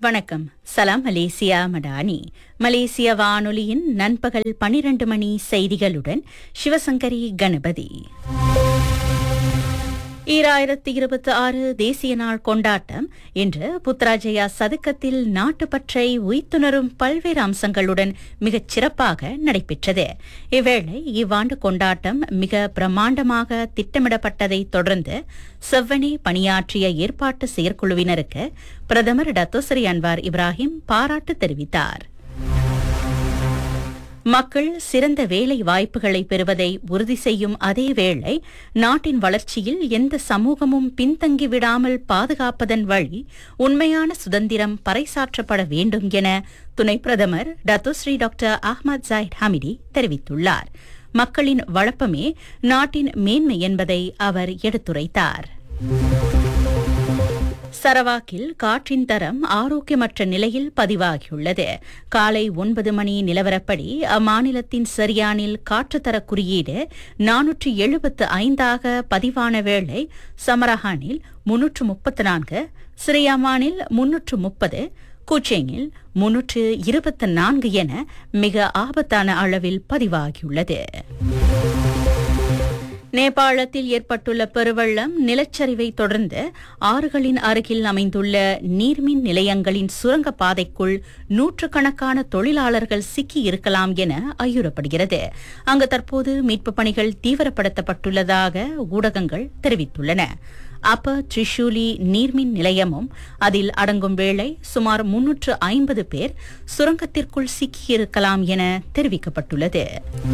வணக்கம் சலாம் மலேசியா மடானி மலேசிய வானொலியின் நண்பகல் பனிரண்டு மணி செய்திகளுடன் சிவசங்கரி கணபதி ஈராயிரத்தி இருபத்தி ஆறு தேசிய நாள் கொண்டாட்டம் இன்று புத்ராஜயா சதுக்கத்தில் நாட்டுப்பற்றை உய்த்துணரும் பல்வேறு அம்சங்களுடன் மிகச் சிறப்பாக நடைபெற்றது இவ்வேளை இவ்வாண்டு கொண்டாட்டம் மிக பிரம்மாண்டமாக திட்டமிடப்பட்டதைத் தொடர்ந்து செவ்வனே பணியாற்றிய ஏற்பாட்டு செயற்குழுவினருக்கு பிரதமர் டத்தோசரி அன்வார் இப்ராஹிம் பாராட்டு தெரிவித்தார் மக்கள் சிறந்த வேலை வாய்ப்புகளை பெறுவதை உறுதி செய்யும் அதே வேளை நாட்டின் வளர்ச்சியில் எந்த சமூகமும் பின்தங்கி விடாமல் பாதுகாப்பதன் வழி உண்மையான சுதந்திரம் பறைசாற்றப்பட வேண்டும் என துணை பிரதமர் டத்துஸ்ரீ டாக்டர் அஹ்மத் ஜாயிட் ஹமிடி தெரிவித்துள்ளார் மக்களின் வழப்பமே நாட்டின் மேன்மை என்பதை அவர் எடுத்துரைத்தார் சரவாக்கில் காற்றின் தரம் ஆரோக்கியமற்ற நிலையில் பதிவாகியுள்ளது காலை ஒன்பது மணி நிலவரப்படி அம்மாநிலத்தின் சரியானில் காற்றுத்தர குறியீடு நானூற்று எழுபத்து ஐந்தாக பதிவான வேளை சமரஹானில் முன்னூற்று முப்பத்து நான்கு சிரியாமானில் முன்னூற்று முப்பது கூச்சேங்கில் முன்னூற்று இருபத்தி நான்கு என மிக ஆபத்தான அளவில் பதிவாகியுள்ளது நேபாளத்தில் ஏற்பட்டுள்ள பெருவெள்ளம் நிலச்சரிவை தொடர்ந்து ஆறுகளின் அருகில் அமைந்துள்ள நீர்மின் நிலையங்களின் சுரங்க பாதைக்குள் நூற்றுக்கணக்கான தொழிலாளர்கள் சிக்கி இருக்கலாம் என ஐயுறப்படுகிறது அங்கு தற்போது மீட்புப் பணிகள் தீவிரப்படுத்தப்பட்டுள்ளதாக ஊடகங்கள் தெரிவித்துள்ளன அப்ப த்ரிஷூலி நீர்மின் நிலையமும் அதில் அடங்கும் வேளை சுமார் முன்னூற்று ஐம்பது பேர் சுரங்கத்திற்குள் சிக்கியிருக்கலாம் என தெரிவிக்கப்பட்டுள்ளது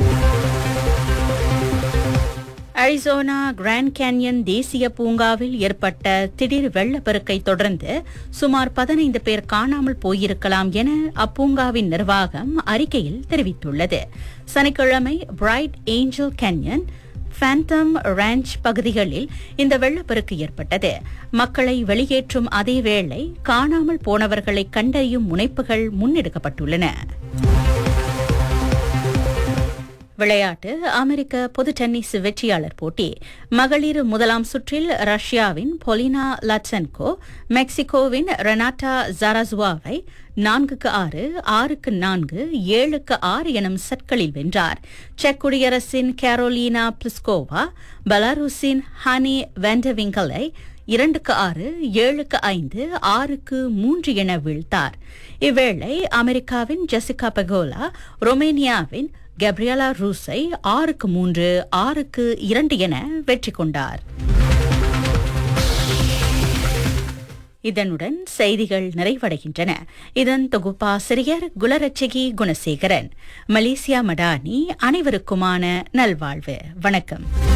அரிசோனா கிராண்ட் கேன்யன் தேசிய பூங்காவில் ஏற்பட்ட திடீர் வெள்ளப்பெருக்கை தொடர்ந்து சுமார் பதினைந்து பேர் காணாமல் போயிருக்கலாம் என அப்பூங்காவின் நிர்வாகம் அறிக்கையில் தெரிவித்துள்ளது சனிக்கிழமை Bright Angel Canyon Phantom Ranch பகுதிகளில் இந்த வெள்ளப்பெருக்கு ஏற்பட்டது மக்களை வெளியேற்றும் அதே வேளை காணாமல் போனவர்களை கண்டறியும் முனைப்புகள் முன்னெடுக்கப்பட்டுள்ளன விளையாட்டு அமெரிக்க பொது டென்னிஸ் வெற்றியாளர் போட்டி மகளிர் முதலாம் சுற்றில் ரஷ்யாவின் பொலினா லட்சன்கோ மெக்சிகோவின் ரெனாட்டா ஜாராசுவாவை நான்குக்கு ஆறு ஆறுக்கு நான்கு ஏழுக்கு ஆறு எனும் செட்களில் வென்றார் செக் குடியரசின் கேரோலினா பிளிஸ்கோவா பெலாரூசின் ஹனி வெண்டவிங்கலை இரண்டுக்கு ஆறு ஏழுக்கு ஐந்து ஆறுக்கு மூன்று என வீழ்த்தார் இவ்வேளை அமெரிக்காவின் ஜெசிகா பெகோலா ரொமேனியாவின் கப்ரியலா ரூஸை ஆறுக்கு மூன்று ஆறுக்கு இரண்டு என வெற்றி கொண்டார் இதனுடன் செய்திகள் நிறைவடைகின்றன இதன் தொகுப்பாசிரியர் குலரட்சகி குணசேகரன் மலேசியா மடானி அனைவருக்குமான நல்வாழ்வு வணக்கம்